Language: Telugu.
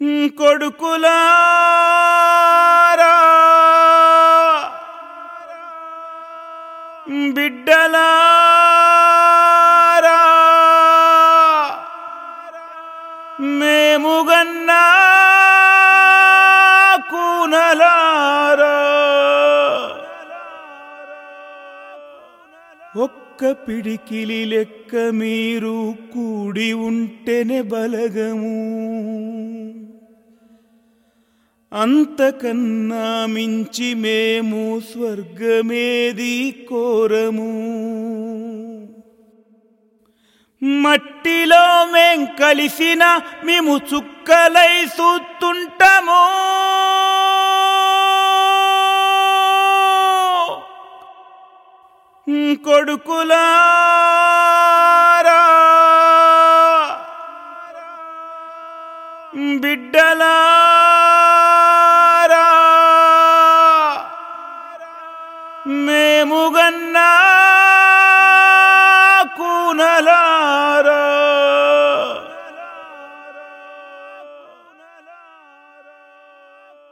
కొడుకులారా బిడ్డలారా మేముగన్నా కూనలారా ఒక్క పిడికిలి లెక్క మీరు కూడి ఉంటేనే బలగము అంతకన్నా మించి మేము స్వర్గమేది కోరము మట్టిలో మేం కలిసిన మేము చుక్కలై చూస్తుంటాము కొడుకులారా బిడ్డలా